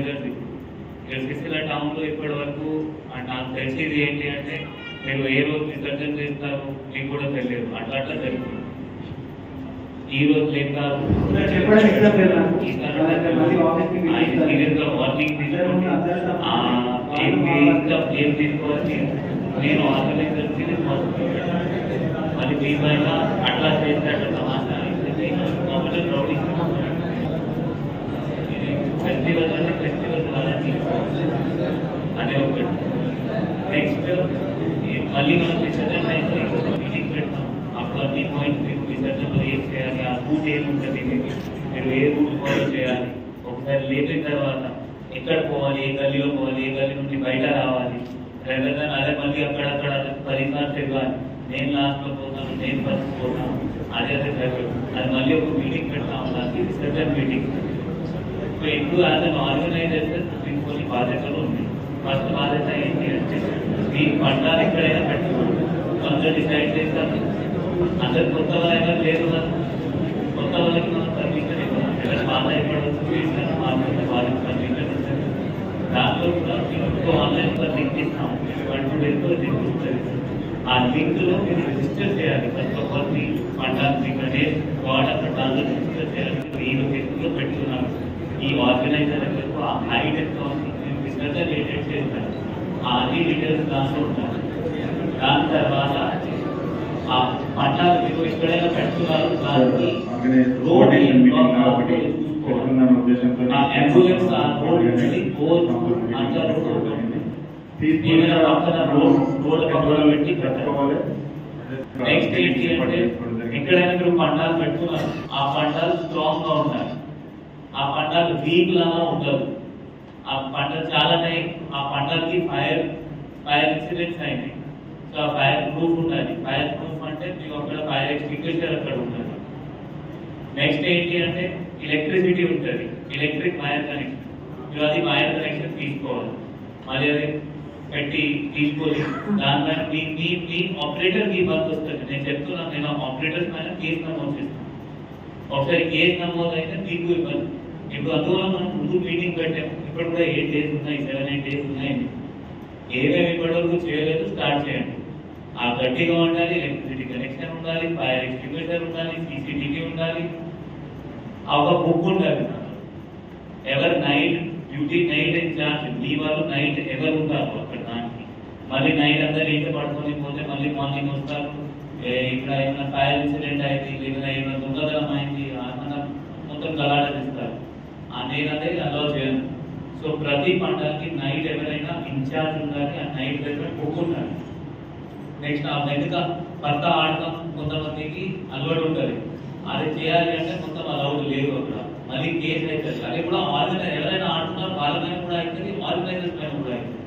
Measures ఎస్ఎస్సీల టౌన్లో ఇప్పటి వరకు ఆ నాకు తెలిసేది ఏంటి అంటే మీరు ఏ రోజు విసర్జన చేస్తారు మీకు కూడా తెలియదు అట్లా అట్లా జరుగుతుంది ఈ రోజు చేస్తారు సార్, చెప్పడం ఇష్టం లేదు నాకు. ఈ తర్వాత మళ్ళీ ఆఫీస్కి పిలిపిస్తారు. ఆయన సీరియస్ గా వార్నింగ్ తీసుకొని ఆ, ఏం తీసుకో ఏం తీసుకోవాలి నేను ఆర్గనైజర్ మరి మీ పైన అట్లా చేస్తే అట్లా సమాచారం ఇస్తే కాబట్టి రౌడీస్ ఫెస్టివల్ అంటే ఫెస్టివల్ ద్వారా తీసుకోవాలి అదే ఒకటి నెక్స్ట్ మళ్ళీ మనం విసర్జన అయితే మీటింగ్ పెడతాం అప్పుడు అన్ని పాయింట్స్ మీకు విసర్జనలో ఏం చేయాలి ఆ రూట్ ఏముంటుంది మీకు మీరు ఏ రూట్ ఫాలో చేయాలి ఒకసారి లేపిన తర్వాత ఎక్కడ పోవాలి ఏ గల్లీలో పోవాలి ఏ గల్లీ నుండి బయట రావాలి రేదర్ అదే మళ్ళీ అక్కడక్కడ పరిసరాలు తిరగాలి నేను లాస్ట్లో పోతాను నేను ఫస్ట్ పోతాను అదే అదే జరగదు అది మళ్ళీ ఒక మీటింగ్ పెడతాం దానికి విసర్జన మీటింగ్ సో ఇప్పుడు అతను ఆర్గనైజర్ మీకు కొన్ని బాధ్యతలు ఉన్నాయి ఫస్ట్ బాధ్యత ఏంటి అంటే మీ పండాలు ఎక్కడైనా పెట్టుకోండి అందరూ డిసైడ్ చేస్తారు అందరు కొత్త వాళ్ళైనా లేదు కదా కొత్త వాళ్ళకి మనం పర్మిషన్ ఇవ్వాలి ఎలా పాత అయిపోవడం చేసినా మాత్రమే వాళ్ళకి పర్మిషన్ ఉంటుంది దాంట్లో కూడా మీకు ఆన్లైన్ ఒక లింక్ ఇస్తాం వన్ టూ డేస్లో లింక్ ఉంటుంది ఆ లింక్ లో మీరు రిజిస్టర్ చేయాలి ఫస్ట్ ఆఫ్ ఆల్ మీ పండాలు మీకు అంటే వార్డ్ అక్కడ దాంట్లో రిజిస్టర్ చేయాలి మీరు ఈ లొకేషన్ లో పెట్టుకున్నాను ఈ ఆర్గనైజర్ ఎవరికి ఆ హైట్ ఎంత ఉంది మీరు బిజినెస్ రిలేటెడ్ చేస్తారు ఆ అన్ని డీటెయిల్స్ దాంట్లో ఉంటాయి దాని తర్వాత ఆ పట్టాలు మీరు ఎక్కడైనా పెట్టుకున్నారు దానికి రోడ్ ఆ అంబులెన్స్ ఆ రోడ్ నుంచి బోర్ అంతా రోడ్ ఏమైనా పక్కన రోడ్ రోడ్ పక్కన పెట్టి పెట్టాలి నెక్స్ట్ ఏంటి అంటే ఎక్కడైనా మీరు పండాలు పెట్టుకున్నారు ఆ పండాలు స్ట్రాంగ్ గా ఉండాలి ఆ పండాలు వీక్ లాగా ఉండదు ఆ పంటలు చాలా టైం ఆ పంటలకి ఫైర్ ఫైర్ ఇన్సిడెంట్స్ అయినాయి సో ఆ ఫైర్ ప్రూఫ్ ఉండాలి ఫైర్ ప్రూఫ్ అంటే మీకు అక్కడ ఫైర్ ఎక్స్టింగ్విషర్ అక్కడ ఉండాలి నెక్స్ట్ ఏంటి అంటే ఎలక్ట్రిసిటీ ఉంటుంది ఎలక్ట్రిక్ వైర్ కనెక్షన్ మీరు అది వైర్ కనెక్షన్ తీసుకోవాలి మళ్ళీ అది పెట్టి తీసుకొని దానిపైన మీ మీ మీ ఆపరేటర్ మీ వర్క్ వస్తుంది నేను చెప్తున్నాను నేను ఆపరేటర్స్ పైన కేసు నమోదు చేస్తాను ఒకసారి కేసు నమోదు అయితే మీకు ఇవ్వండి ఇప్పుడు అందువల్ల మనం ముందు మీటింగ్ పెట్టాము ఇప్పుడు కూడా ఎయిట్ డేస్ ఉన్నాయి సెవెన్ ఎయిట్ డేస్ ఉన్నాయండి ఏమేమి ఇప్పటివరకు చేయలేదు స్టార్ట్ చేయండి ఆ గట్టిగా ఉండాలి ఎలక్ట్రిసిటీ కనెక్షన్ ఉండాలి ఫైర్ ఎక్స్టింగ్విషర్ ఉండాలి సీసీటీవీ ఉండాలి ఆ ఒక బుక్ ఉండాలి ఎవరు నైట్ డ్యూటీ నైట్ ఇన్ఛార్జ్ మీ వాళ్ళు నైట్ ఎవరు ఉంటారు అక్కడ దానికి మళ్ళీ నైట్ అందరు ఈత పడుకొని పోతే మళ్ళీ మార్నింగ్ వస్తారు ఏ, ఇక్కడ ఏమైనా ఫైర్ ఇన్సిడెంట్ అయింది లేదా ఏమైనా దొంగతనం అయింది అన్న మొత్తం గలాట చేస్తారు ఆ నేను అనేది అలో చేయను సో ప్రతి పంటకి నైట్ ఎవరైనా ఇన్ఛార్జ్ ఉండాలి ఆ నైట్ దగ్గర బుక్ ఉండాలి నెక్స్ట్ ఆ వెనుక భర్త ఆడటం కొంతమందికి అలవాటు ఉంటుంది అది చేయాలి అంటే మొత్తం అలౌడ్ లేదు అక్కడ మళ్ళీ కేసు అవుతుంది అది కూడా ఆర్గనైజ్ ఎవరైనా ఆడుతున్నారు వాళ్ళ పైన కూడా అవుతుంది ఆర్గనైజర్స్ పైన కూడా అవుతుంది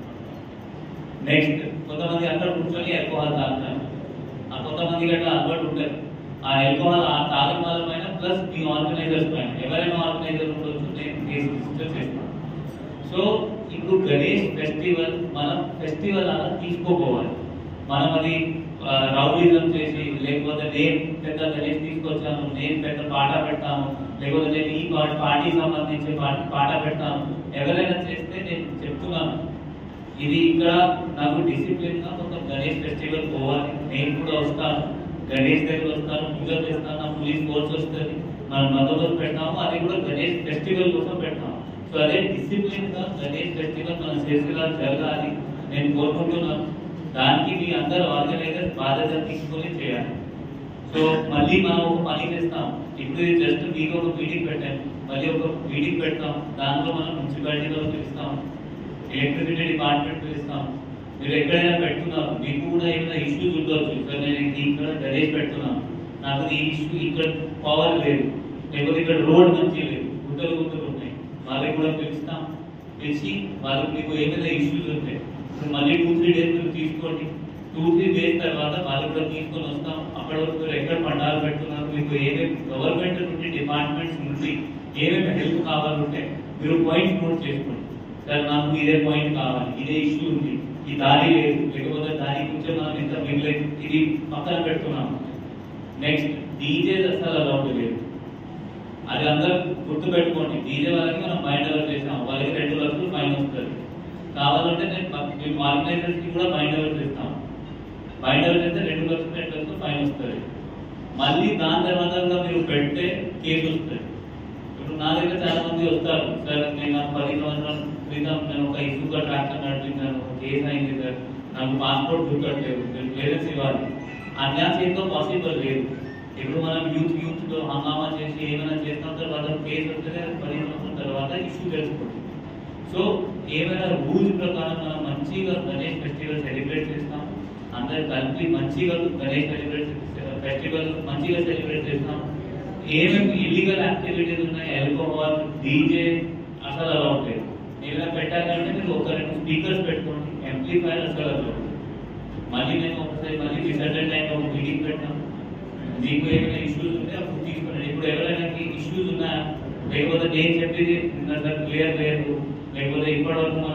నెక్స్ట్ కొంతమంది అక్కడ కూర్చొని ఆల్కహాల్ తాగుతారు ఆ కొంతమంది గట్రా అలవాటు ఉంటుంది ఆ ఆల్కహాల్ ఆ తాగని వాళ్ళ పైన ప్లస్ మీ ఆర్గనైజర్స్ పైన ఎవరైనా ఆర్గనైజర్ ఉండొచ్చు నేను కేసు రిజిస్టర్ చేస్తాను సో ఇప్పుడు గణేష్ ఫెస్టివల్ మనం ఫెస్టివల్ అలా తీసుకోపోవాలి మనం అది ఆ, రౌడీజం చేసి లేకపోతే నేను పెద్ద గణేష్ తీసుకొచ్చాను నేను పెద్ద పాట పెడతాను లేకపోతే నేను ఈ పాట పార్టీ సంబంధించి పాట పాట పెడతాను ఎవరైనా చేస్తే నేను చెప్తున్నాను ఇది ఇక్కడ నాకు డిసిప్లిన్ గా కొంత గణేష్ ఫెస్టివల్ పోవాలి నేను కూడా వస్తాను గణేష్ దగ్గర వస్తాను పూజ చేస్తాను నా పోలీస్ ఫోర్స్ వస్తుంది మనం బందోబస్తు పెడతాము అది కూడా గణేష్ ఫెస్టివల్ కోసం పెడతాము సో అదే డిసిప్లిన్ గా గణేష్ ఫెస్టివల్ మన చేసేలా జరగాలి నేను కోరుకుంటున్నాను దానికి మీ అందరు ఆర్గనైజర్ బాధ్యత తీసుకొని చేయాలి సో మళ్ళీ మనం ఒక పని చేస్తాం ఇప్పుడు ఇది జస్ట్ మీకు ఒక మీటింగ్ పెట్టాను మళ్ళీ ఒక మీటింగ్ పెడతాం దాంట్లో మనం మున్సిపాలిటీలో పిలుస్తాం ఎలక్ట్రిసిటీ డిపార్ట్మెంట్ పిలుస్తాం మీరు ఎక్కడైనా పెట్టున్నారు మీకు కూడా ఏమైనా ఇష్యూస్ ఉండొచ్చు సార్ నేను ఇది ఇక్కడ గణేష్ పెడుతున్నాను నాకు ఈ ఇష్యూ ఇక్కడ పవర్ లేదు లేకపోతే ఇక్కడ రోడ్ మంచి లేదు గుట్టలు గుట్టలు ఉన్నాయి వాళ్ళకి కూడా పిలుస్తాం పిలిచి వాళ్ళకి మీకు ఏమైనా ఇష్యూస్ ఉంటాయి ఇప్పుడు మళ్ళీ టూ త్రీ డేస్ మీరు తీసుకోండి టూ త్రీ డేస్ తర్వాత వాళ్ళు కూడా తీసుకొని వస్తాం అప్పటి వరకు మీరు ఎక్కడ పండాలు పెడుతున్నారు మీకు ఏమేమి గవర్నమెంట్ నుండి డిపార్ట్మెంట్స్ నుండి ఏమేమి హెల్ప్ కావాలంటే మీరు పాయింట్స్ నోట్ చేసుకోండి సార్ నాకు ఇదే పాయింట్ కావాలి ఇదే ఇష్యూ ఉంది ఈ దారి లేదు లేకపోతే దారి కొంచెం మనం ఇంత మిగిలేదు ఇది పక్కన పెడుతున్నాం నెక్స్ట్ డీజే అసలు అలౌడ్ లేదు అది అందరూ గుర్తు పెట్టుకోండి డీజే వాళ్ళకి మనం బయట చేసాం వాళ్ళకి రెండు లక్షలు ఆర్గనైజర్స్ కి కూడా బైండ్ ఓవర్ ఇస్తాం బైండ్ ఓవర్ చేస్తే రెండు లక్షలు రెండు లక్షలు ఫైన్ వస్తుంది మళ్ళీ దాని తర్వాత కూడా మీరు పెడితే కేసు వస్తుంది ఇప్పుడు నా దగ్గర చాలా మంది వస్తారు సార్ నేను నాకు పది సంవత్సరాల క్రితం నేను ఒక ఇసుక ట్రాక్టర్ నడిపించాను ఒక కేసు అయింది సార్ నాకు పాస్పోర్ట్ దొరకట్లేదు నేను క్లియరెన్స్ ఇవ్వాలి అన్యాయం చేయడం పాసిబుల్ లేదు ఇప్పుడు మనం యూత్ యూత్ లో హంగామా చేసి ఏమైనా చేస్తాం తర్వాత కేసు వస్తే పది సంవత్సరాల తర్వాత ఇష్యూ తెలుసుకుంటుంది సో ఏమైనా రూల్స్ ప్రకారం మనం మంచిగా గణేష్ ఫెస్టివల్ సెలబ్రేట్ చేస్తాం అందరు కలిపి మంచిగా గణేష్ సెలబ్రేట్ ఫెస్టివల్ మంచిగా సెలబ్రేట్ చేస్తాం ఏమేమి ఇల్లీగల్ యాక్టివిటీస్ ఉన్నాయి ఆల్కహాల్ డీజే అసలు అలా ఉంటాయి ఏమైనా పెట్టాలంటే మీరు ఒక రెండు స్పీకర్స్ పెట్టుకోండి ఎంప్లిఫైర్ అసలు అలా మళ్ళీ నేను ఒకసారి మళ్ళీ డిసైడెడ్ టైం ఒక మీటింగ్ పెట్టాం మీకు ఏమైనా ఇష్యూస్ ఉంటే అప్పుడు తీసుకోండి ఇప్పుడు ఎవరైనా ఇష్యూస్ ఉన్నాయా లేకపోతే నేను చెప్పేది క్లియర్ లేదు లేకపోతే ఇప్పటివరకు మనం